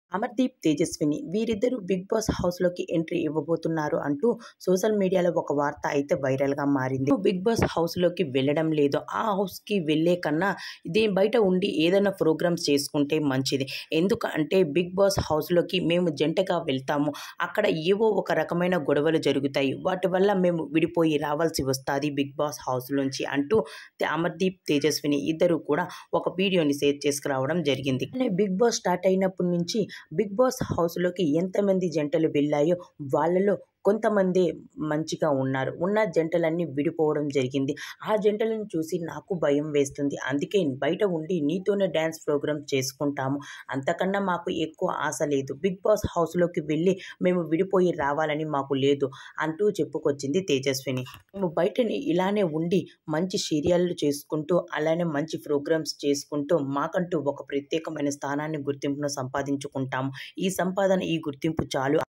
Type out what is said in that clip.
అమర్దీప్ తేజస్విని వీరిద్దరూ big boss హౌస్లోకి entry ఇవ్వబోతున్నారు అంటూ సోషల్ మీడియాలో ఒక వార్త అయితే వైరల్గా మారింది బిగ్ బాస్ హౌస్లోకి వెళ్ళడం లేదు ఆ హౌస్కి వెళ్ళే కన్నా దీని బయట ఉండి ఏదైనా ప్రోగ్రామ్స్ చేసుకుంటే మంచిది ఎందుకంటే బిగ్ బాస్ హౌస్లోకి మేము జంటగా వెళ్తాము అక్కడ ఏవో ఒక రకమైన గొడవలు జరుగుతాయి వాటి వల్ల మేము విడిపోయి రావాల్సి వస్తుంది బిగ్ బాస్ హౌస్ నుంచి అంటూ అమర్దీప్ తేజస్విని ఇద్దరు కూడా ఒక వీడియోని షేర్ చేసుకురావడం జరిగింది బిగ్ బాస్ స్టార్ట్ అయినప్పటి నుంచి బిగ్ బాస్ హౌస్లోకి ఎంతమంది జంటలు వెళ్ళాయో వాళ్ళలో కొంతమంది మంచిగా ఉన్నారు ఉన్న జంటలన్నీ విడిపోవడం జరిగింది ఆ జంటలను చూసి నాకు భయం వేస్తుంది అందుకే బయట ఉండి నీతోనే డ్యాన్స్ ప్రోగ్రామ్ చేసుకుంటాము అంతకన్నా మాకు ఎక్కువ ఆశ లేదు బిగ్ బాస్ హౌస్లోకి వెళ్ళి మేము విడిపోయి రావాలని మాకు లేదు అంటూ చెప్పుకొచ్చింది తేజస్విని మేము బయటని ఇలానే ఉండి మంచి సీరియళ్ళు చేసుకుంటూ అలానే మంచి ప్రోగ్రామ్స్ చేసుకుంటూ మాకంటూ ఒక ప్రత్యేకమైన స్థానాన్ని గుర్తింపును సంపాదించుకుంటాము ఈ సంపాదన ఈ గుర్తింపు చాలు